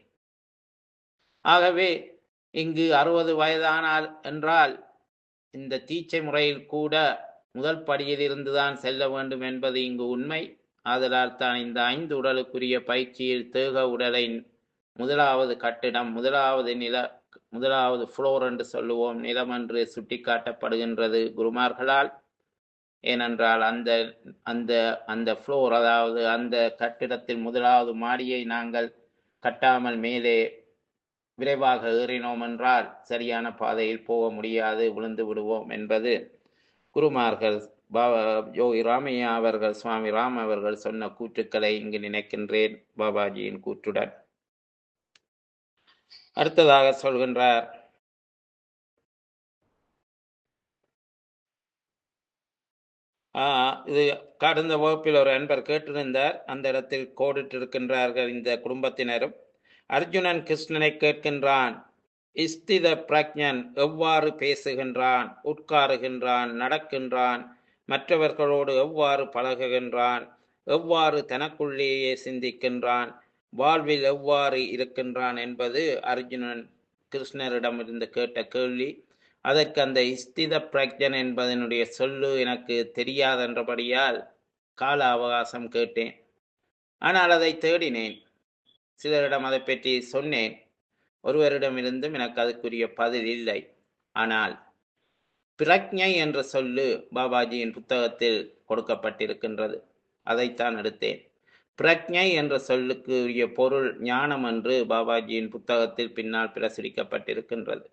ஆகவே இங்கு அறுபது வயதானால் என்றால் இந்த தீட்சை முறையில் கூட முதல் படியில் இருந்துதான் செல்ல வேண்டும் என்பது இங்கு உண்மை ஆதலால் தான் இந்த ஐந்து உடலுக்குரிய பயிற்சியில் தேக உடலை முதலாவது கட்டிடம் முதலாவது நில முதலாவது ஃப்ளோர் என்று சொல்லுவோம் நிலம் என்று சுட்டிக்காட்டப்படுகின்றது குருமார்களால் ஏனென்றால் அந்த அந்த அந்த ஃப்ளோர் அதாவது அந்த கட்டிடத்தில் முதலாவது மாடியை நாங்கள் கட்டாமல் மேலே விரைவாக ஏறினோம் என்றால் சரியான பாதையில் போக முடியாது விழுந்து விடுவோம் என்பது குருமார்கள் பாபா யோகி ராமையா அவர்கள் சுவாமி ராம் அவர்கள் சொன்ன கூற்றுக்களை இங்கு நினைக்கின்றேன் பாபாஜியின் கூற்றுடன் அடுத்ததாக சொல்கின்றார் ஆஹ் இது கடந்த வகுப்பில் ஒரு அன்பர் கேட்டிருந்தார் அந்த இடத்தில் கோடிட்டிருக்கின்றார்கள் இந்த குடும்பத்தினரும் அர்ஜுனன் கிருஷ்ணனை கேட்கின்றான் இஸ்தித பிரக்ஞன் எவ்வாறு பேசுகின்றான் உட்காருகின்றான் நடக்கின்றான் மற்றவர்களோடு எவ்வாறு பழகுகின்றான் எவ்வாறு தனக்குள்ளேயே சிந்திக்கின்றான் வாழ்வில் எவ்வாறு இருக்கின்றான் என்பது அர்ஜுனன் கிருஷ்ணரிடமிருந்து கேட்ட கேள்வி அதற்கு அந்த இஸ்தித பிரக்ஞன் என்பதனுடைய சொல்லு எனக்கு தெரியாதென்றபடியால் கால அவகாசம் கேட்டேன் ஆனால் அதை தேடினேன் சிலரிடம் அதை பற்றி சொன்னேன் ஒருவரிடமிருந்தும் எனக்கு அதுக்குரிய பதில் இல்லை ஆனால் பிரக்ஞை என்ற சொல்லு பாபாஜியின் புத்தகத்தில் கொடுக்கப்பட்டிருக்கின்றது அதைத்தான் எடுத்தேன் பிரக்ஞை என்ற சொல்லுக்கு உரிய பொருள் ஞானம் என்று பாபாஜியின் புத்தகத்தில் பின்னால் பிரசுரிக்கப்பட்டிருக்கின்றது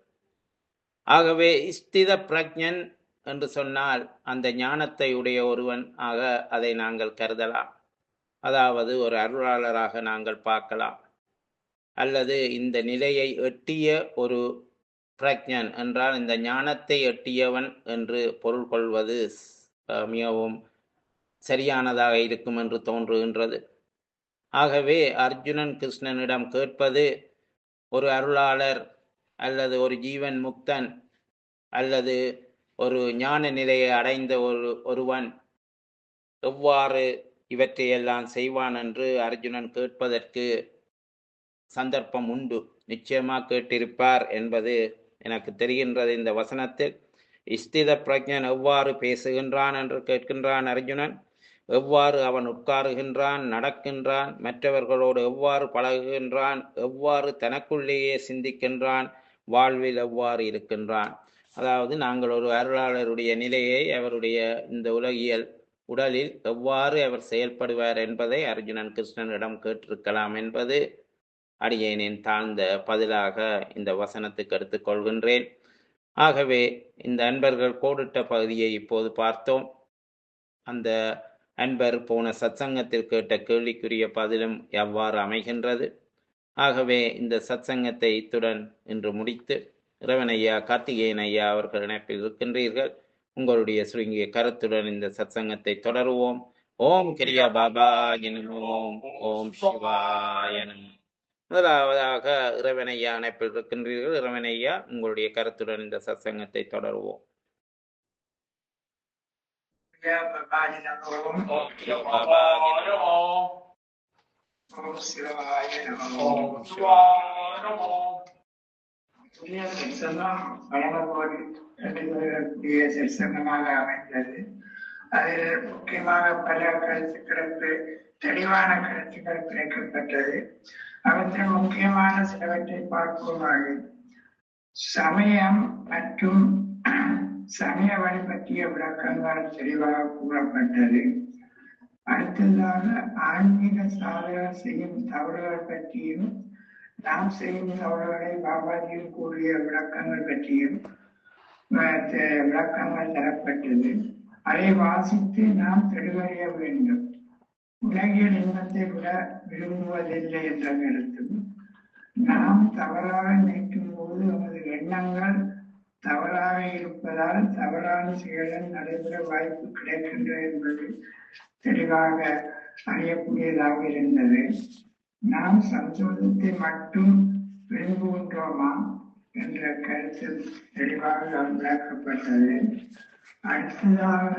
ஆகவே ஸ்தித பிரக்ஞன் என்று சொன்னால் அந்த ஞானத்தை உடைய ஒருவன் ஆக அதை நாங்கள் கருதலாம் அதாவது ஒரு அருளாளராக நாங்கள் பார்க்கலாம் அல்லது இந்த நிலையை எட்டிய ஒரு பிரக்ஞன் என்றால் இந்த ஞானத்தை எட்டியவன் என்று பொருள் கொள்வது அஹ், மிகவும் சரியானதாக இருக்கும் என்று தோன்றுகின்றது ஆகவே அர்ஜுனன் கிருஷ்ணனிடம் கேட்பது ஒரு அருளாளர் அல்லது ஒரு ஜீவன் முக்தன் அல்லது ஒரு ஞான நிலையை அடைந்த ஒரு ஒருவன் எவ்வாறு இவற்றையெல்லாம் செய்வான் என்று அர்ஜுனன் கேட்பதற்கு சந்தர்ப்பம் உண்டு நிச்சயமாக கேட்டிருப்பார் என்பது எனக்கு தெரிகின்றது இந்த வசனத்தில் இஸ்தித பிரஜன் எவ்வாறு பேசுகின்றான் என்று கேட்கின்றான் அர்ஜுனன் எவ்வாறு அவன் உட்காருகின்றான் நடக்கின்றான் மற்றவர்களோடு எவ்வாறு பழகுகின்றான் எவ்வாறு தனக்குள்ளேயே சிந்திக்கின்றான் வாழ்வில் எவ்வாறு இருக்கின்றான் அதாவது நாங்கள் ஒரு அருளாளருடைய நிலையை அவருடைய இந்த உலகியல் உடலில் எவ்வாறு அவர் செயல்படுவார் என்பதை அர்ஜுனன் கிருஷ்ணனிடம் கேட்டிருக்கலாம் என்பது அடியேனின் தாழ்ந்த பதிலாக இந்த வசனத்துக்கு எடுத்துக்கொள்கின்றேன் ஆகவே இந்த அன்பர்கள் கோடிட்ட பகுதியை இப்போது பார்த்தோம் அந்த அன்பர் போன சத்சங்கத்தில் கேட்ட கேள்விக்குரிய பதிலும் எவ்வாறு அமைகின்றது ஆகவே இந்த சத்சங்கத்தை இத்துடன் இன்று முடித்து இறைவன் ஐயா கார்த்திகேயன் ஐயா அவர்கள் இணைப்பில் இருக்கின்றீர்கள் உங்களுடைய சுருங்கிய கருத்துடன் இந்த சத்சங்கத்தை தொடருவோம் ஓம் கிரியா பாபா எனும் ஓம் ஓம் சிவாய நமः. முதலாவதாக இறைவனையா அணைப்பில் இருக்கின்றீர்கள் இறைவனையா உங்களுடைய கருத்துடன் இந்த சத்சங்கத்தை தொடருவோம் Om Shivaya Namo. ஓம் சிவாய நமோ Om Shivaya Namo. புதிய சத்சங்கம் வழங்கப்போது நடைபெறக்கூடிய சத்சங்கமாக அமைந்தது அதில் முக்கியமாக பல கருத்துக்களுக்கு தெளிவான கருத்துக்கள் கிடைக்கப்பட்டது அவற்றில் முக்கியமான சிலவற்றை பார்ப்போமாக சமயம் மற்றும் சமய வழி பற்றிய விளக்கங்கள் தெளிவாக கூறப்பட்டது அடுத்ததாக ஆன்மீக சாதகர் செய்யும் தவறுகள் பற்றியும் நாம் செய்யும் தவறுகளை பாபாஜியும் கூறிய விளக்கங்கள் பற்றியும் அஹ், த- விளக்கங்கள் தரப்பட்டது அதை வாசித்து நாம் தெளிவடைய வேண்டும் உலகியல் இன்பத்தை விட விரும்புவதில்லை என்ற கருத்தும் நாம் தவறாக நினைக்கும் போது நமது எண்ணங்கள் தவறாக இருப்பதால் தவறான செயல்கள் நடைபெற வாய்ப்பு கிடைக்கின்றது என்பது தெளிவாக அறியக்கூடியதாக இருந்தது நாம் சந்தோஷத்தை மட்டும் விரும்புகின்றோமா என்ற கருத்து தெளிவாக விளக்கப்பட்டது அடுத்ததாக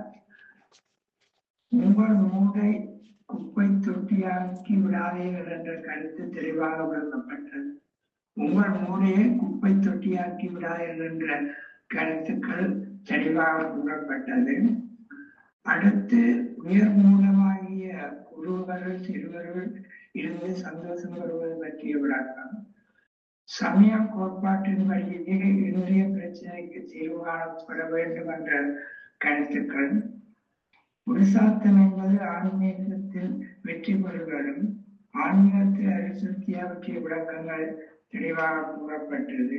உங்கள் மூளை குப்பை தொட்டியாக்கி விடாதீர்கள் என்ற கருத்து தெளிவாக விளக்கப்பட்டது உங்கள் மூளையை குப்பை தொட்டியாக்கி விடாதீர்கள் என்ற கருத்துக்கள் தெளிவாக கூறப்பட்டது அடுத்து உயர் மூலமாகிய குருவர்கள் சிறுவர்கள் இருந்து சந்தோஷம் பெறுவது பற்றிய விளக்கம் சமய கோட்பாட்டின் வழியே இன்றைய பிரச்சனைக்கு தீர்வு காணப்பட வேண்டும் என்ற கருத்துக்கள் புருஷார்த்தம் என்பது ஆன்மீகத்தில் வெற்றி பெறுவதும் ஆன்மீகத்தில் அரிசக்தியா பற்றிய விளக்கங்கள் தெளிவாக கூறப்பட்டது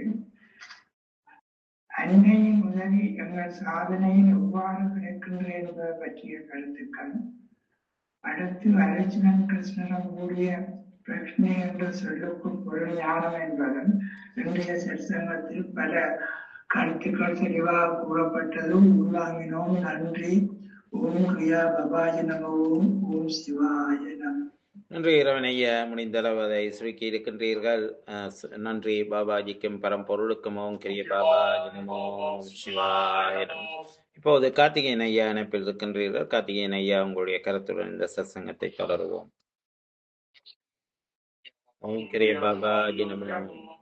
அன்னையின் உதவி எங்கள் சாதனையில் எவ்வாறு கிடைக்கின்றது என்பது பற்றிய கருத்துக்கள் அடுத்து அர்ஜுனன் கிருஷ்ணனும் கூடிய பிரக்ஷ்னை என்ற சொல்லுக்கு பொருள் ஞானம் என்பதும் இன்றைய சற்சங்கத்தில் பல கருத்துக்கள் தெளிவாக கூறப்பட்டதும் உள்வாங்கினோம் நன்றி ஓம் கிரியா பபாஜி நம ஓம் ஓம் சிவாய நம நன்றி இறைவனைய முடிந்தளவு அதை சுருக்கி இருக்கின்றீர்கள் அஹ், ச- நன்றி பாபாஜிக்கும் பரம்பொருளுக்கும் ஓம் கிரிய பாபாஜி நமோ சிவாய நமோ இப்போது கார்த்திகேயன் ஐயா இணைப்பில் இருக்கின்றீர்கள் கார்த்திகேயன் ஐயா உங்களுடைய கருத்துடன் இந்த சத்சங்கத்தை தொடருவோம் ஓம் கிரிய பாபாஜி நமோ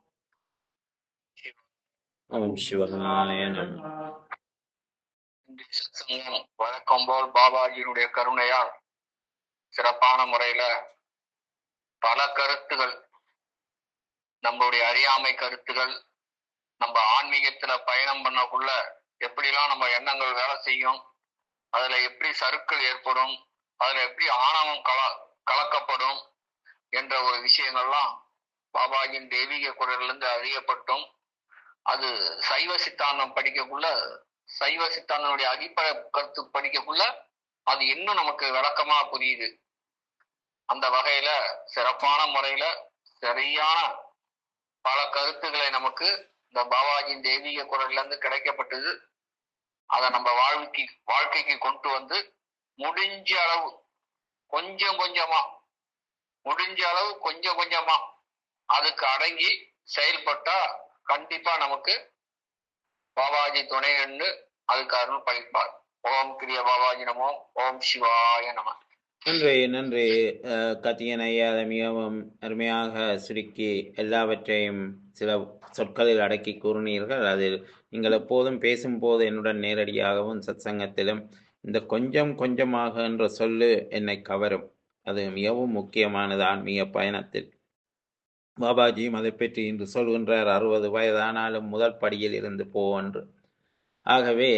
ஓம் சிவாய நமோ இன்றைய சத்சங்கம் வழக்கம் போல் பாபாஜியினுடைய கருணையால் சிறப்பான முறையில பல கருத்துகள் நம்மளுடைய அறியாமை கருத்துகள் நம்ம ஆன்மீகத்துல பயணம் பண்ணக்குள்ள எப்படிலாம் நம்ம எண்ணங்கள் வேலை செய்யும் அதுல எப்படி சறுக்கள் ஏற்படும் அதுல எப்படி ஆணவம் கல கலக்கப்படும் என்ற ஒரு விஷயங்கள்லாம் பாபாஜியின் தெய்வீக குரல்ல இருந்து அறியப்பட்டும் அது சைவ சித்தாந்தம் படிக்கக்குள்ள சைவ சித்தாந்தனுடைய அடிப்படை கருத்து படிக்கக்குள்ள அது இன்னும் நமக்கு விளக்கமா புரியுது அந்த வகையில சிறப்பான முறையில சரியான பல கருத்துக்களை நமக்கு இந்த பாபாஜியின் தெய்வீக குரல்ல இருந்து கிடைக்கப்பட்டது அதை நம்ம வாழ்க்கைக்கு வாழ்க்கைக்கு கொண்டு வந்து முடிஞ்ச அளவு கொஞ்சம் கொஞ்சமா முடிஞ்ச அளவு கொஞ்சம் கொஞ்சமா அதுக்கு அடங்கி செயல்பட்டா கண்டிப்பா நமக்கு பாபாஜி துணைன்னு அதுக்கு அருள் பளிப்பார் ஓம் கிரிய பாபாஜி நமோ ஓம் சிவாய நம நன்றி நன்றி அஹ், கார்த்திகேயன் ஐயா அதை மிகவும் அருமையாக சுருக்கி எல்லாவற்றையும் சில சொற்களில் அடக்கி கூறினீர்கள் அதில் நீங்கள் எப்போதும் பேசும்போது என்னுடன் நேரடியாகவும் சத்சங்கத்திலும் இந்த கொஞ்சம் கொஞ்சமாக என்ற சொல்லு என்னை கவரும் அது மிகவும் முக்கியமானது ஆன்மீக பயணத்தில் பாபாஜியும் அதை பற்றி இன்று சொல்கின்றார் அறுபது வயதானாலும் முதல் படியில் இருந்து போ என்று ஆகவே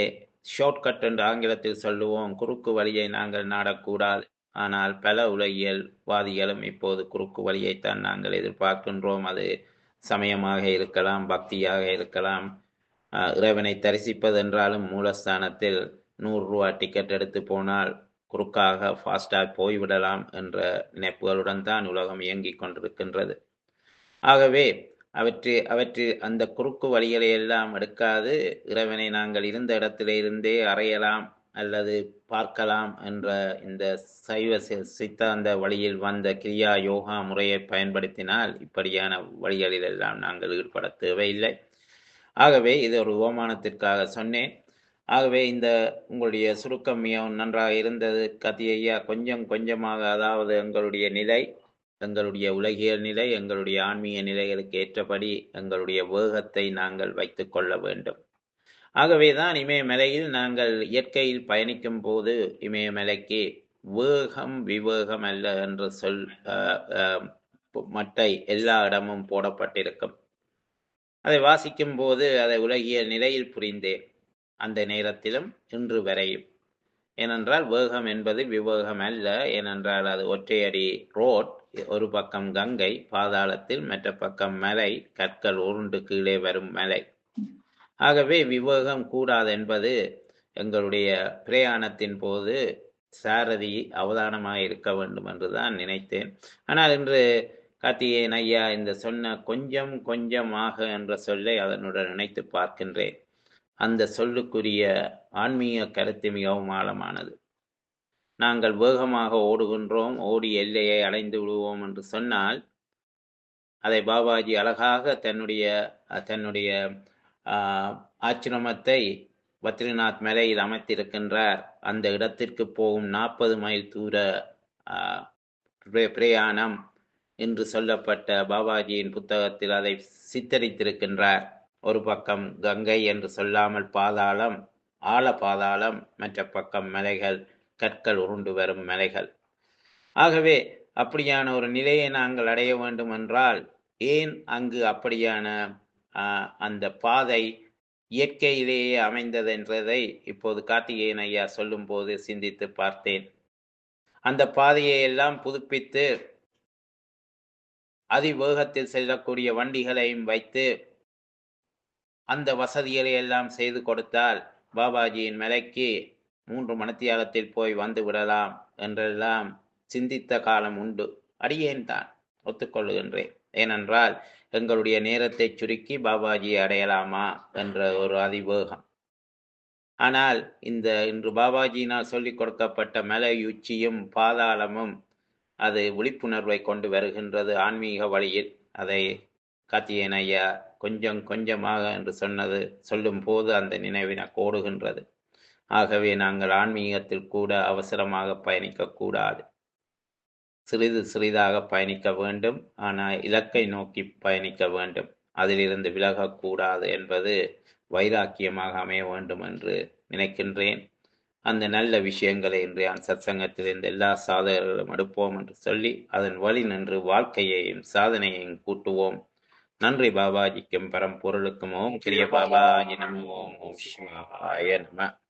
ஷார்ட்கட் என்று ஆங்கிலத்தில் சொல்லுவோம் குறுக்கு வழியை நாங்கள் நாடக்கூடாது ஆனால் பல உலகியல் வாதிகளும் இப்போது குறுக்கு வழியைத்தான் நாங்கள் எதிர்பார்க்கின்றோம் அது சமயமாக இருக்கலாம் பக்தியாக இருக்கலாம் ஆஹ் இறைவனை தரிசிப்பது என்றாலும் மூலஸ்தானத்தில் நூறு ரூபா டிக்கெட் எடுத்து போனால் குறுக்காக ஃபாஸ்டாக போய்விடலாம் என்ற நினைப்புகளுடன் தான் உலகம் இயங்கிக் கொண்டிருக்கின்றது ஆகவே அவற்றை அவற்றில் அந்த குறுக்கு வழிகளை எல்லாம் எடுக்காது இறைவனை நாங்கள் இருந்த இடத்திலே இருந்தே அறையலாம் அல்லது பார்க்கலாம் என்ற இந்த சைவ சி- சித்தாந்த வழியில் வந்த கிரியா யோகா முறையை பயன்படுத்தினால் இப்படியான வழிகளில் எல்லாம் நாங்கள் ஈடுபட தேவையில்லை ஆகவே இது ஒரு ஓமானத்திற்காக சொன்னேன் ஆகவே இந்த உங்களுடைய சுருக்கம் மிகவும் நன்றாக இருந்தது கத்தியையா கொஞ்சம் கொஞ்சமாக அதாவது எங்களுடைய நிலை எங்களுடைய உலகியல் நிலை எங்களுடைய ஆன்மீக நிலைகளுக்கு ஏற்றபடி எங்களுடைய வேகத்தை நாங்கள் வைத்துக் கொள்ள வேண்டும் ஆகவேதான் இமயமலையில் நாங்கள் இயற்கையில் பயணிக்கும் போது இமயமலைக்கு வேகம் விவேகம் அல்ல என்ற சொல் அஹ், அஹ், மட்டை எல்லா இடமும் போடப்பட்டிருக்கும் அதை வாசிக்கும் போது அதை உலகியல் நிலையில் புரிந்தேன் அந்த நேரத்திலும் இன்று வரையும் ஏனென்றால் வேகம் என்பது விவேகம் அல்ல ஏனென்றால் அது ஒற்றையடி ரோட் ஒரு பக்கம் கங்கை பாதாளத்தில் மற்ற பக்கம் மலை கற்கள் உருண்டு கீழே வரும் மலை ஆகவே விவேகம் கூடாது என்பது எங்களுடைய பிரயாணத்தின் போது சாரதி அவதானமாக இருக்க வேண்டும் என்றுதான் நினைத்தேன் ஆனால் இன்று கார்த்திகேயன் ஐயா இந்த சொன்ன கொஞ்சம் கொஞ்சமாக என்ற சொல்லை அதனுடன் நினைத்து பார்க்கின்றேன் அந்த சொல்லுக்குரிய ஆன்மீக கருத்து மிகவும் ஆழமானது நாங்கள் வேகமாக ஓடுகின்றோம் ஓடி எல்லையை அடைந்து விடுவோம் என்று சொன்னால் அதை பாபாஜி அழகாக தன்னுடைய அஹ், தன்னுடைய ஆஹ், ஆச்சிரமத்தை பத்ரிநாத் மலையில் அமைத்திருக்கின்றார் அந்த இடத்திற்கு போகும் நாற்பது மைல் தூர ஆஹ், பிர- பிரயாணம் என்று சொல்லப்பட்ட பாபாஜியின் புத்தகத்தில் அதை சித்தரித்திருக்கின்றார் ஒரு பக்கம் கங்கை என்று சொல்லாமல் பாதாளம் ஆழ பாதாளம் மற்ற பக்கம் மலைகள் கற்கள் உருண்டு வரும் மலைகள் ஆகவே அப்படியான ஒரு நிலையை நாங்கள் அடைய வேண்டும் என்றால் ஏன் அங்கு அப்படியான ஆஹ், அந்த பாதை இயற்கையிலேயே அமைந்தது என்றதை இப்போது கார்த்திகேயன் ஐயா சொல்லும்போது சிந்தித்து பார்த்தேன் அந்த பாதையை எல்லாம் புதுப்பித்து அதிவேகத்தில் செல்லக்கூடிய வண்டிகளையும் வைத்து அந்த வசதிகளை எல்லாம் செய்து கொடுத்தால் பாபாஜியின் மலைக்கு மூன்று மணித்தியாலத்தில் போய் வந்து விடலாம் என்றெல்லாம் சிந்தித்த காலம் உண்டு அடியேன் தான் ஒத்துக்கொள்ளுகின்றேன் ஏனென்றால் எங்களுடைய நேரத்தை சுருக்கி பாபாஜியை அடையலாமா என்ற ஒரு அதிவேகம் ஆனால் இந்த இன்று பாபாஜியினால் சொல்லிக் கொடுக்கப்பட்ட மலை உச்சியும் பாதாளமும் அது விழிப்புணர்வை கொண்டு வருகின்றது ஆன்மீக வழியில் அதை காத்தியன் ஐயா கொஞ்சம் கொஞ்சமாக என்று சொன்னது சொல்லும் போது அந்த நினைவின கோடுகின்றது ஆகவே நாங்கள் ஆன்மீகத்தில் கூட அவசரமாக பயணிக்கக்கூடாது சிறிது சிறிதாக பயணிக்க வேண்டும் ஆனால் இலக்கை நோக்கி பயணிக்க வேண்டும் அதிலிருந்து விலகக்கூடாது என்பது வைராக்கியமாக அமைய வேண்டும் என்று நினைக்கின்றேன் அந்த நல்ல விஷயங்களை இன்றைய சத்சங்கத்தில் இந்த எல்லா சாதகர்களும் எடுப்போம் என்று சொல்லி அதன் வழி நின்று வாழ்க்கையையும் சாதனையையும் கூட்டுவோம் நன்றி பாபாஜிக்கும் பரம்பொருளுக்கும் ஓம் கிரிய பாபாஜி நம ஓம் ஓம் சிவாய நம